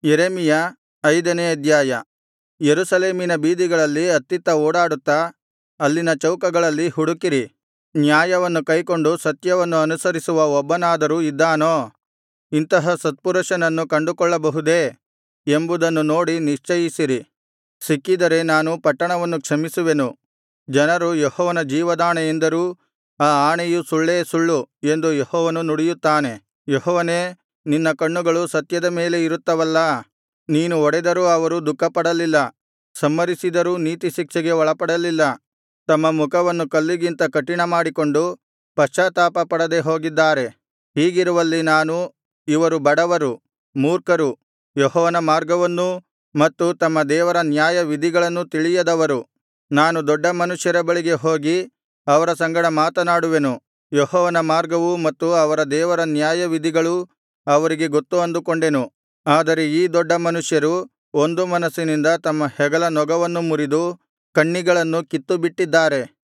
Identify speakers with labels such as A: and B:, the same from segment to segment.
A: ಯೆರೆಮೀಯ ಐದನೇ ಅಧ್ಯಾಯ ಯೆರೂಸಲೇಮಿನ ಬೀದಿಗಳಲ್ಲಿ ಅತ್ತಿತ್ತ ಓಡಾಡುತ್ತಾ ಅಲ್ಲಿನ ಚೌಕಗಳಲ್ಲಿ ಹುಡುಕಿರಿ ನ್ಯಾಯವನ್ನು ಕೈಕೊಂಡು ಸತ್ಯವನ್ನು ಅನುಸರಿಸುವ ಒಬ್ಬನಾದರೂ ಇದ್ದಾನೋ ಇಂತಹ ಸತ್ಪುರುಷನನ್ನು ಕಂಡುಕೊಳ್ಳಬಹುದೇ ಎಂಬುದನ್ನು ನೋಡಿ ನಿಶ್ಚಯಿಸಿರಿ ಸಿಕ್ಕಿದರೆ ನಾನು ಪಟ್ಟಣವನ್ನು ಕ್ಷಮಿಸುವೆನು ಜನರು ಯೆಹೋವನ ಜೀವದಾಣೆ ಎಂದರೂ ಆ ಆಣೆಯು ಸುಳ್ಳೇ ಸುಳ್ಳು ಎಂದು ಯೆಹೋವನು ನುಡಿಯುತ್ತಾನೆ ಯೆಹೋವನೇ ನಿನ್ನ ಕಣ್ಣುಗಳು ಸತ್ಯದ ಮೇಲೆ ಇರುತ್ತವಲ್ಲಾ ನೀನು ಹೊಡೆದರೂ ಅವರು ದುಃಖಪಡಲಿಲ್ಲ ಸಂಹರಿಸಿದರೂ ನೀತಿಶಿಕ್ಷೆಗೆ ಒಳಪಡಲಿಲ್ಲ ತಮ್ಮ ಮುಖವನ್ನು ಕಲ್ಲಿಗಿಂತ ಕಠಿಣಮಾಡಿಕೊಂಡು ಪಶ್ಚಾತ್ತಾಪಪಡದೆ ಹೋಗಿದ್ದಾರೆ ಹೀಗಿರುವಲ್ಲಿ ನಾನು ಇವರು ಬಡವರು ಮೂರ್ಖರು ಯೆಹೋವನ ಮಾರ್ಗವನ್ನೂ ಮತ್ತು ತಮ್ಮ ದೇವರ ನ್ಯಾಯವಿಧಿಗಳನ್ನೂ ತಿಳಿಯದವರು ನಾನು ದೊಡ್ಡ ಮನುಷ್ಯರ ಬಳಿಗೆ ಹೋಗಿ ಅವರ ಸಂಗಡ ಮಾತನಾಡುವೆನು ಯೆಹೋವನ ಮಾರ್ಗವೂ ಮತ್ತು ಅವರ ದೇವರ ನ್ಯಾಯವಿಧಿಗಳೂ ಅವರಿಗೆ ಗೊತ್ತು ಅಂದುಕೊಂಡೆನು ಆದರೆ ಈ ದೊಡ್ಡ ಮನುಷ್ಯರು ಒಂದು ಮನಸ್ಸಿನಿಂದ ತಮ್ಮ ಹೆಗಲ ನೊಗವನ್ನು ಮುರಿದು ಕಣ್ಣಿಗಳನ್ನು ಕಿತ್ತುಬಿಟ್ಟಿದ್ದಾರೆ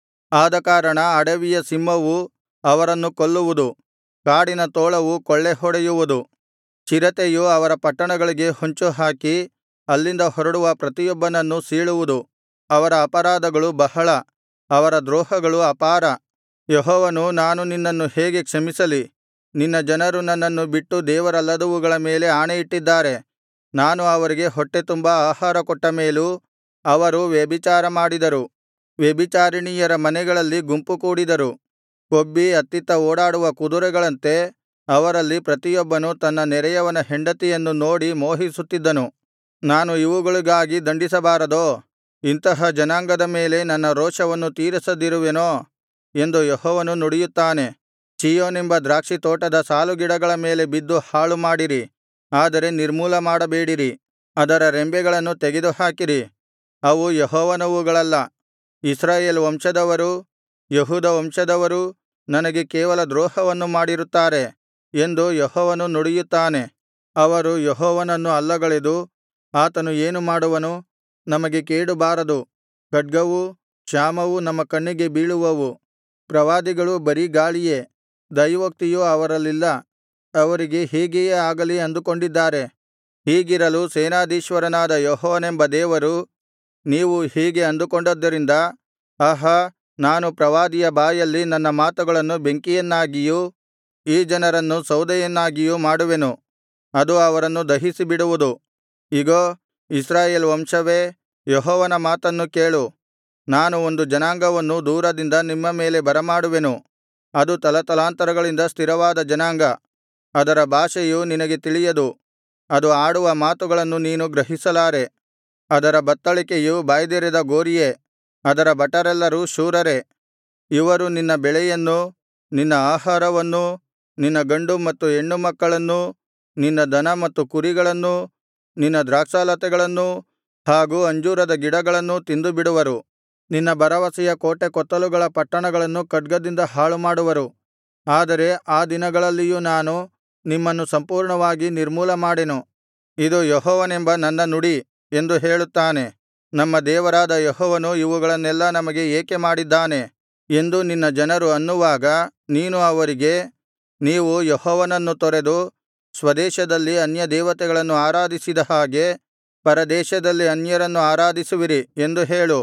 A: ಆದಕಾರಣ ಅಡವಿಯ ಸಿಂಹವು ಅವರನ್ನು ಕೊಲ್ಲುವುದು ಕಾಡಿನ ತೋಳವು ಕೊಳ್ಳೆಹೊಡೆಯುವುದು ಚಿರತೆಯು ಅವರ ಪಟ್ಟಣಗಳಿಗೆ ಹೊಂಚುಹಾಕಿ ಅಲ್ಲಿಂದ ಹೊರಡುವ ಪ್ರತಿಯೊಬ್ಬನನ್ನೂ ಸೀಳುವುದು ಅವರ ಅಪರಾಧಗಳು ಬಹಳ ಅವರ ದ್ರೋಹಗಳು ಅಪಾರ ಯೆಹೋವನು ನಾನು ನಿನ್ನನ್ನು ಹೇಗೆ ಕ್ಷಮಿಸಲಿ ನಿನ್ನ ಜನರು ನನ್ನನ್ನು ಬಿಟ್ಟು ದೇವರಲ್ಲದವುಗಳ ಮೇಲೆ ಆಣೆಯಿಟ್ಟಿದ್ದಾರೆ ನಾನು ಅವರಿಗೆ ಹೊಟ್ಟೆತುಂಬಾ ಆಹಾರ ಕೊಟ್ಟ ಮೇಲೂ ಅವರು ವ್ಯಭಿಚಾರ ಮಾಡಿದರು ವ್ಯಭಿಚಾರಿಣಿಯರ ಮನೆಗಳಲ್ಲಿ ಗುಂಪುಕೂಡಿದರು ಕೊಬ್ಬಿ ಅತ್ತಿತ್ತ ಓಡಾಡುವ ಕುದುರೆಗಳಂತೆ ಅವರಲ್ಲಿ ಪ್ರತಿಯೊಬ್ಬನು ತನ್ನ ನೆರೆಯವನ ಹೆಂಡತಿಯನ್ನು ನೋಡಿ ಮೋಹಿಸುತ್ತಿದ್ದನು ನಾನು ಇವುಗಳಿಗಾಗಿ ದಂಡಿಸಬಾರದೋ ಇಂತಹ ಜನಾಂಗದ ಮೇಲೆ ನನ್ನ ರೋಷವನ್ನು ತೀರಿಸದಿರುವೆನೋ ಎಂದು ಯೆಹೋವನು ನುಡಿಯುತ್ತಾನೆ ಚೀಯೋನೆಂಬ ದ್ರಾಕ್ಷಿತೋಟದ ಸಾಲುಗಿಡಗಳ ಮೇಲೆ ಬಿದ್ದು ಹಾಳುಮಾಡಿರಿ ಆದರೆ ನಿರ್ಮೂಲ ಮಾಡಬೇಡಿರಿ ಅದರ ರೆಂಬೆಗಳನ್ನು ತೆಗೆದುಹಾಕಿರಿ ಅವು ಯೆಹೋವನವುಗಳಲ್ಲ ಇಸ್ರಾಯೇಲ್ ವಂಶದವರೂ ಯೆಹೂದ ವಂಶದವರೂ ನನಗೆ ಕೇವಲ ದ್ರೋಹವನ್ನು ಮಾಡಿರುತ್ತಾರೆ ಎಂದು ಯೆಹೋವನು ನುಡಿಯುತ್ತಾನೆ ಅವರು ಯೆಹೋವನನ್ನು ಅಲ್ಲಗಳೆದು ಆತನು ಏನು ಮಾಡುವನು ನಮಗೆ ಕೇಡು ಬಾರದು ಖಡ್ಗವೂ ಕ್ಷಾಮವೂ ನಮ್ಮ ಕಣ್ಣಿಗೆ ಬೀಳುವವು ಪ್ರವಾದಿಗಳು ಬರೀ ಗಾಳಿಯೇ ದೈವೋಕ್ತಿಯು ಅವರಲ್ಲಿಲ್ಲ ಅವರಿಗೆ ಹೀಗೆಯೇ ಆಗಲಿ ಅಂದುಕೊಂಡಿದ್ದಾರೆ ಹೀಗಿರಲು ಸೇನಾಧೀಶ್ವರನಾದ ಯೆಹೋವನೆಂಬ ದೇವರು ನೀವು ಹೀಗೆ ಅಂದುಕೊಂಡದ್ದರಿಂದ ಆಹಾ ನಾನು ಪ್ರವಾದಿಯ ಬಾಯಲ್ಲಿ ನನ್ನ ಮಾತುಗಳನ್ನು ಬೆಂಕಿಯನ್ನಾಗಿಯೂ ಈ ಜನರನ್ನು ಸೌದೆಯನ್ನಾಗಿಯೂ ಮಾಡುವೆನು ಅದು ಅವರನ್ನು ದಹಿಸಿಬಿಡುವುದು ಇಗೋ ಇಸ್ರಾಯೇಲ್ ವಂಶವೇ ಯೆಹೋವನ ಮಾತನ್ನು ಕೇಳು ನಾನು ಒಂದು ಜನಾಂಗವನ್ನು ದೂರದಿಂದ ನಿಮ್ಮ ಮೇಲೆ ಬರಮಾಡುವೆನು ಅದು ತಲತಲಾಂತರಗಳಿಂದ ಸ್ಥಿರವಾದ ಜನಾಂಗ ಅದರ ಭಾಷೆಯು ನಿನಗೆ ತಿಳಿಯದು ಅದು ಆಡುವ ಮಾತುಗಳನ್ನು ನೀನು ಗ್ರಹಿಸಲಾರೆ ಅದರ ಬತ್ತಳಿಕೆಯು ಬಾಯ್ದೆರೆದ ಗೋರಿಯೇ ಅದರ ಭಟರೆಲ್ಲರೂ ಶೂರರೇ ಇವರು ನಿನ್ನ ಬೆಳೆಯನ್ನೂ ನಿನ್ನ ಆಹಾರವನ್ನೂ ನಿನ್ನ ಗಂಡು ಮತ್ತು ಹೆಣ್ಣು ಮಕ್ಕಳನ್ನೂ ನಿನ್ನ ದನ ಮತ್ತು ಕುರಿಗಳನ್ನೂ ನಿನ್ನ ದ್ರಾಕ್ಷಾಲತೆಗಳನ್ನೂ ಹಾಗೂ ಅಂಜೂರದ ಗಿಡಗಳನ್ನೂ ತಿಂದುಬಿಡುವರು ನಿನ್ನ ಭರವಸೆಯ ಕೋಟೆಕೊತ್ತಲುಗಳ ಪಟ್ಟಣಗಳನ್ನು ಖಡ್ಗದಿಂದ ಹಾಳುಮಾಡುವರು ಆದರೆ ಆ ದಿನಗಳಲ್ಲಿಯೂ ನಾನು ನಿಮ್ಮನ್ನು ಸಂಪೂರ್ಣವಾಗಿ ನಿರ್ಮೂಲ ಮಾಡೆನು ಇದು ಯೆಹೋವನೆಂಬ ನನ್ನ ನುಡಿ ಎಂದು ಹೇಳುತ್ತಾನೆ ನಮ್ಮ ದೇವರಾದ ಯೆಹೋವನು ಇವುಗಳನ್ನೆಲ್ಲಾ ನಮಗೆ ಏಕೆ ಮಾಡಿದ್ದಾನೆ ಎಂದು ನಿನ್ನ ಜನರು ಅನ್ನುವಾಗ ನೀನು ಅವರಿಗೆ ನೀವು ಯೆಹೋವನನ್ನು ತೊರೆದು ಸ್ವದೇಶದಲ್ಲಿ ಅನ್ಯದೇವತೆಗಳನ್ನು ಆರಾಧಿಸಿದ ಹಾಗೆ ಪರದೇಶದಲ್ಲಿ ಅನ್ಯರನ್ನು ಆರಾಧಿಸುವಿರಿ ಎಂದು ಹೇಳು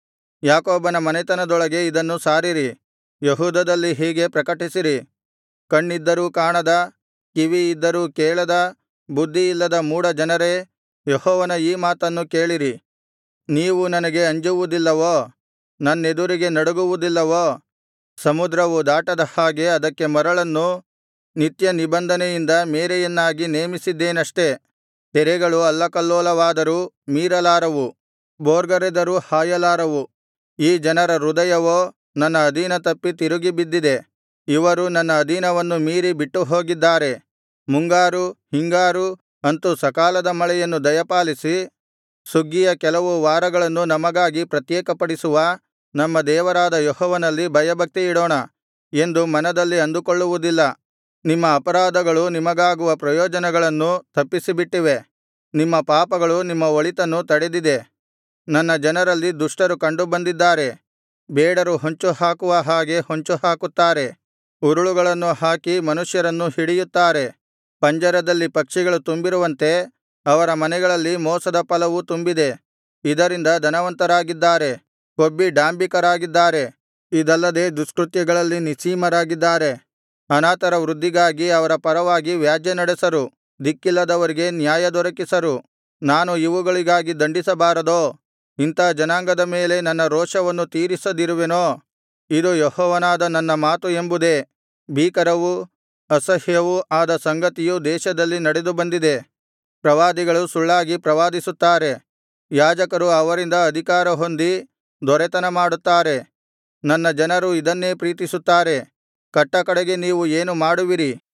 A: ಯಾಕೋಬನ ಮನೆತನದೊಳಗೆ ಇದನ್ನು ಸಾರಿರಿ ಯೆಹೂದದಲ್ಲಿ ಹೀಗೆ ಪ್ರಕಟಿಸಿರಿ ಕಣ್ಣಿದ್ದರೂ ಕಾಣದ ಕಿವಿ ಇದ್ದರೂ ಕೇಳದ ಬುದ್ಧಿಯಿಲ್ಲದ ಮೂಢ ಜನರೇ ಯೆಹೋವನ ಈ ಮಾತನ್ನು ಕೇಳಿರಿ ನೀವು ನನಗೆ ಅಂಜುವುದಿಲ್ಲವೋ ನನ್ನೆದುರಿಗೆ ನಡುಗುವುದಿಲ್ಲವೋ ಸಮುದ್ರವು ದಾಟದ ಹಾಗೆ ಅದಕ್ಕೆ ಮರಳನ್ನು ನಿತ್ಯ ನಿಬಂಧನೆಯಿಂದ ಮೇರೆಯನ್ನಾಗಿ ನೇಮಿಸಿದ್ದೇನಷ್ಟೆ ತೆರೆಗಳು ಅಲ್ಲಕಲ್ಲೋಲವಾದರೂ ಮೀರಲಾರವು ಬೋರ್ಗರೆದರೂ ಹಾಯಲಾರವು ಈ ಜನರ ಹೃದಯವೋ ನನ್ನ ಅಧೀನ ತಪ್ಪಿ ತಿರುಗಿ ಬಿದ್ದಿದೆ ಇವರು ನನ್ನ ಅಧೀನವನ್ನು ಮೀರಿ ಬಿಟ್ಟುಹೋಗಿದ್ದಾರೆ ಮುಂಗಾರು ಹಿಂಗಾರು ಅಂತು ಸಕಾಲದ ಮಳೆಯನ್ನು ದಯಪಾಲಿಸಿ ಸುಗ್ಗಿಯ ಕೆಲವು ವಾರಗಳನ್ನು ನಮಗಾಗಿ ಪ್ರತ್ಯೇಕಪಡಿಸುವ ನಮ್ಮ ದೇವರಾದ ಯೆಹೋವನಲ್ಲಿ ಭಯಭಕ್ತಿಯಿಡೋಣ ಎಂದು ಮನದಲ್ಲಿ ಅಂದುಕೊಳ್ಳುವುದಿಲ್ಲ ನಿಮ್ಮ ಅಪರಾಧಗಳು ನಿಮಗಾಗುವ ಪ್ರಯೋಜನಗಳನ್ನು ತಪ್ಪಿಸಿಬಿಟ್ಟಿವೆ ನಿಮ್ಮ ಪಾಪಗಳು ನಿಮ್ಮ ಒಳಿತನ್ನು ತಡೆದಿದೆ ನನ್ನ ಜನರಲ್ಲಿ ದುಷ್ಟರು ಕಂಡುಬಂದಿದ್ದಾರೆ ಬೇಡರು ಹೊಂಚುಹಾಕುವ ಹಾಗೆ ಹೊಂಚುಹಾಕುತ್ತಾರೆ ಉರುಳುಗಳನ್ನು ಹಾಕಿ ಮನುಷ್ಯರನ್ನು ಹಿಡಿಯುತ್ತಾರೆ ಪಂಜರದಲ್ಲಿ ಪಕ್ಷಿಗಳು ತುಂಬಿರುವಂತೆ ಅವರ ಮನೆಗಳಲ್ಲಿ ಮೋಸದ ಫಲವು ತುಂಬಿದೆ ಇದರಿಂದ ಧನವಂತರಾಗಿದ್ದಾರೆ ಕೊಬ್ಬಿ ಡಾಂಭಿಕರಾಗಿದ್ದಾರೆ ಇದಲ್ಲದೆ ದುಷ್ಕೃತ್ಯಗಳಲ್ಲಿ ನಿಸ್ಸೀಮರಾಗಿದ್ದಾರೆ ಅನಾಥರ ವೃದ್ಧಿಗಾಗಿ ಅವರ ಪರವಾಗಿ ವ್ಯಾಜ್ಯನಡೆಸರು ದಿಕ್ಕಿಲ್ಲದವರಿಗೆ ನ್ಯಾಯ ದೊರಕಿಸರು ನಾನು ಇವುಗಳಿಗಾಗಿ ದಂಡಿಸಬಾರದೋ ಇಂಥಾ ಜನಾಂಗದ ಮೇಲೆ ನನ್ನ ರೋಷವನ್ನು ತೀರಿಸದಿರುವೆನೋ ಇದು ಯೆಹೋವನಾದ ನನ್ನ ಮಾತು ಎಂಬುದೇ ಭೀಕರವೂ ಅಸಹ್ಯವೂ ಆದ ಸಂಗತಿಯು ದೇಶದಲ್ಲಿ ನಡೆದು ಬಂದಿದೆ ಪ್ರವಾದಿಗಳು ಸುಳ್ಳಾಗಿ ಪ್ರವಾದಿಸುತ್ತಾರೆ ಯಾಜಕರು ಅವರಿಂದ ಅಧಿಕಾರ ಹೊಂದಿ ದೊರೆತನ ಮಾಡುತ್ತಾರೆ ನನ್ನ ಜನರು ಇದನ್ನೇ ಪ್ರೀತಿಸುತ್ತಾರೆ ಕಟ್ಟಕಡೆಗೆ ನೀವು ಏನು ಮಾಡುವಿರಿ